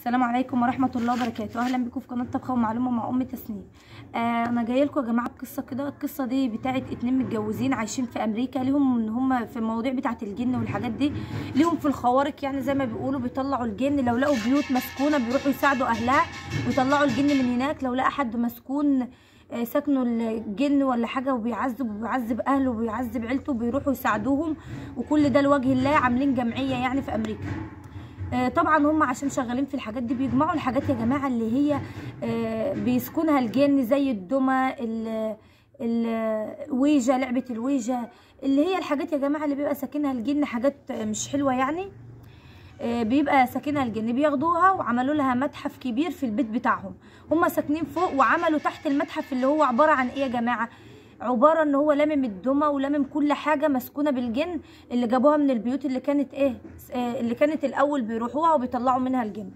السلام عليكم ورحمه الله وبركاته اهلا بكم في قناه طبخه ومعلومه مع ام تسنيم آه انا جايه لكم يا جماعه بقصه كده القصه دي بتاعت اتنين متجوزين عايشين في امريكا ليهم ان هم في المواضيع بتاعت الجن والحاجات دي ليهم في الخوارق يعني زي ما بيقولوا بيطلعوا الجن لو لقوا بيوت مسكونه بيروحوا يساعدوا اهلها ويطلعوا الجن من هناك لو لقى حد مسكون آه، سكنوا الجن ولا حاجه وبيعذب وبيعذب اهله وبيعذب عيلته بيروحوا يساعدوهم وكل ده لوجه الله عاملين جمعيه يعني في امريكا آه، طبعا هم عشان شغالين في الحاجات دي بيجمعوا الحاجات يا جماعه اللي هي آه، بيسكنها الجن زي الدمى ال- الويجا لعبه الويجا اللي هي الحاجات يا جماعه اللي بيبقى ساكنها الجن حاجات مش حلوه يعني آه، بيبقى ساكنها الجن بياخدوها وعملوا لها متحف كبير في البيت بتاعهم هم ساكنين فوق وعملوا تحت المتحف اللي هو عباره عن ايه يا جماعه عباره ان هو لامم الدمى ولامم كل حاجه مسكونه بالجن اللي جابوها من البيوت اللي كانت ايه آه، اللي كانت الاول بيروحوها وبيطلعوا منها الجن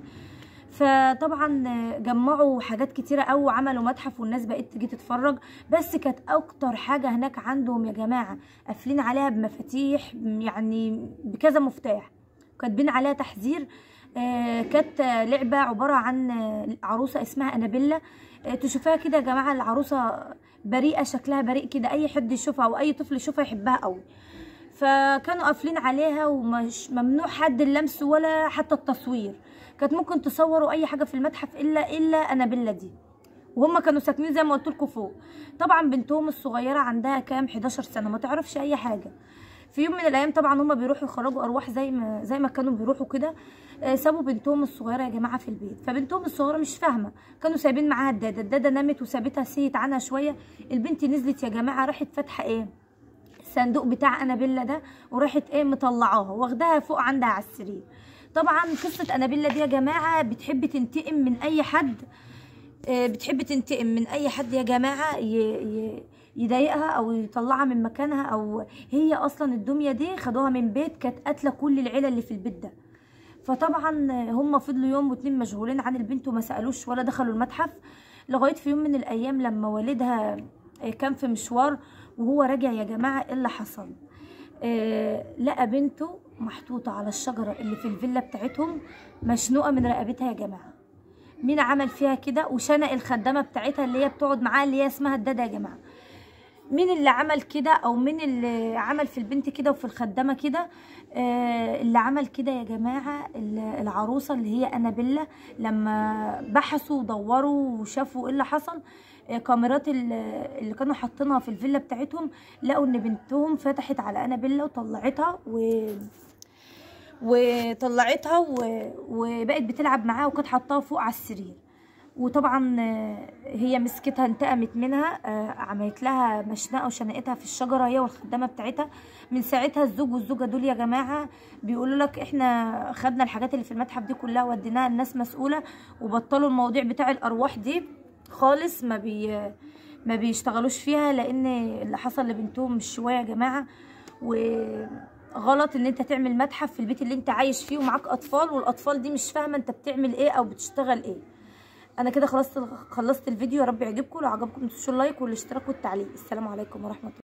فطبعا آه، جمعوا حاجات كتيره قوي وعملوا متحف والناس بقت تيجي تتفرج بس كانت اكتر حاجه هناك عندهم يا جماعه قافلين عليها بمفاتيح يعني بكذا مفتاح كاتبين عليها تحذير آه، كانت آه، لعبه عباره عن آه، عروسه اسمها انابيلا آه، تشوفها كده يا جماعه العروسه بريئه شكلها بريء كده اي حد يشوفها او اي طفل يشوفها يحبها قوي فكانوا قافلين عليها ومش ممنوع حد اللمس ولا حتى التصوير كانت ممكن تصوروا اي حاجه في المتحف الا الا انابيلا دي وهم كانوا ساكنين زي ما قلت لكم فوق طبعا بنتهم الصغيره عندها كام 11 سنه ما تعرفش اي حاجه في يوم من الايام طبعا هم بيروحوا يخرجوا ارواح زي ما زي ما كانوا بيروحوا كده آه، سابوا بنتهم الصغيره يا جماعه في البيت فبنتهم الصغيره مش فاهمه كانوا سايبين معاها الداده الداده نامت وسابتها سيت عنها شويه البنت نزلت يا جماعه راحت فاتحه ايه الصندوق بتاع انابيلا ده وراحت ايه مطلعاها واخداها فوق عندها على السرير طبعا قصه انابيلا دي يا جماعه بتحب تنتقم من اي حد آه، بتحب تنتقم من اي حد يا جماعه ي- ي- يضايقها او يطلعها من مكانها او هي اصلا الدميه دي خدوها من بيت كانت قاتله كل العيله اللي في البيت ده فطبعا هم فضلوا يوم واتنين مشغولين عن البنت وما سالوش ولا دخلوا المتحف لغايه في يوم من الايام لما والدها آه، كان في مشوار وهو راجع يا جماعه ايه اللي حصل آه، لقى بنته محطوطه على الشجره اللي في الفيلا بتاعتهم مشنوقه من رقبتها يا جماعه مين عمل فيها كده وشنق الخدامه بتاعتها اللي هي بتقعد معاها اللي هي اسمها الداده يا جماعه مين اللي عمل كده او مين اللي عمل في البنت كده وفي الخدامه كده آه اللي عمل كده يا جماعه ال- العروسه اللي هي انابيلا لما بحثوا ودوروا وشافوا ايه اللي حصل آه كاميرات ال- اللي كانوا حاطينها في الفيلا بتاعتهم لقوا ان بنتهم فتحت على انابيلا وطلعتها و وطلعتها و... وبقت بتلعب معاها وكانت حطاها فوق على السرير وطبعا آه، هي مسكتها انتقمت منها آه، عملت لها مشنقه وشنقتها في الشجره هي والخدامه بتاعتها من ساعتها الزوج والزوجه دول يا جماعه بيقولوا لك احنا خدنا الحاجات اللي في المتحف دي كلها وديناها الناس مسؤوله وبطلوا المواضيع بتاع الارواح دي خالص ما بي ما بيشتغلوش فيها لان اللي حصل لبنتهم مش شويه يا جماعه وغلط ان انت تعمل متحف في البيت اللي انت عايش فيه ومعاك اطفال والاطفال دي مش فاهمه انت بتعمل ايه او بتشتغل ايه انا كده خلصت خلصت الفيديو يا رب يعجبكم لو عجبكم تنسوش اللايك والاشتراك والتعليق السلام عليكم ورحمه الله